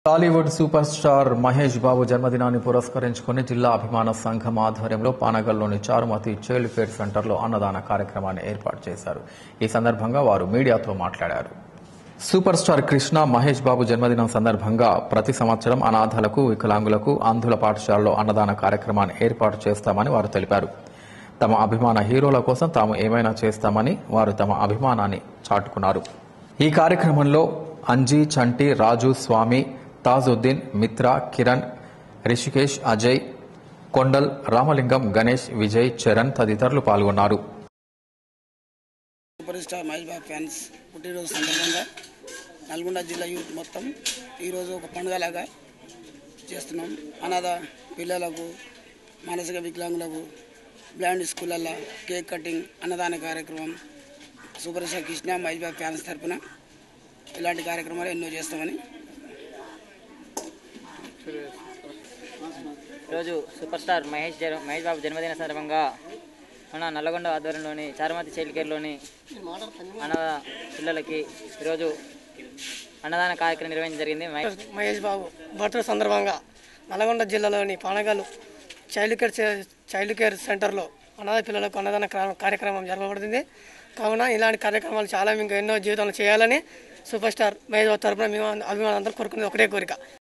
Tollywood super star Mahesh Babu జన్మదినాన్ని పురస్కరించుకుని జిల్లా అభిమాన సంఘం ఆధ్వర్యంలో పానగల్లోని చారుమతి చైల్డ్ కేర్ సెంటర్లో అన్నదాన కార్యక్రమాన్ని ఏర్పాటు చేశారు ఈ సందర్భంగా వారు మీడియాతో మాట్లాడారు సూపర్ స్టార్ కృష్ణ మహేష్ బాబు జన్మదినం సందర్భంగా ప్రతి సంవత్సరం అనాథలకు వికలాంగులకు అంధుల పాఠశాలలో అన్నదాన కార్యక్రమాన్ని ఏర్పాటు చేస్తామని వారు తెలిపారు తమ అభిమాన హీరోల కోసం తాము ఏమైనా చేస్తామని వారు తమ అభిమానాన్ని చాటుకున్నారు ఈ కార్యక్రమంలో అంజీ చంటి రాజు స్వామి తాజుద్దీన్ మిత్ర కిరణ్ రిషికేష్ అజయ్ కొండల్ రామలింగం గణేష్ విజయ్ చరణ్ తదితరులు పాల్గొన్నారు super star Mahesh Babu fans పుట్టినరోజు సందర్భంగా నల్గొండ జిల్లా యూత్ మొత్తం ఈరోజు ఒక పండుగలాగా చేస్తున్నాం అనాథ పిల్లలకు మానసిక వికలాంగులకు బ్లైండ్ స్కూళ్ళల్లో కేక్ కటింగ్ అన్నదాన కార్యక్రమం super star Krishna Mahesh Babu fans తరపున ఇలాంటి కార్యక్రమాలు ఎన్నో చేస్తామని ఈరోజు సూపర్ స్టార్ మహేష్ జన్ మహేష్ బాబు జన్మదిన సందర్భంగా మన నల్లగొండ ఆధ్వర్యంలోని చారుమతి చైల్డ్ కేర్లోని అన్నద పిల్లలకి ఈరోజు అన్నదాన కార్యక్రమం నిర్వహించడం జరిగింది మహేష్ మహేష్ బాబు బర్త్డే సందర్భంగా నల్గొండ జిల్లాలోని పానగల్ చైల్డ్ కేర్ చే- చైల్డ్ కేర్ సెంటర్లో అనాథ పిల్లలకు అన్నదాన క్రా- కార్యక్రమం జరగబడుతుంది కావున ఇలాంటి కార్యక్రమాలు చాలా ఇంకా ఎన్నో జీవితంలో చేయాలని సూపర్ స్టార్ మహేష్ బాబు తరపున మేము అభిమానులందరూ కోరుకునేది ఒకటే కోరిక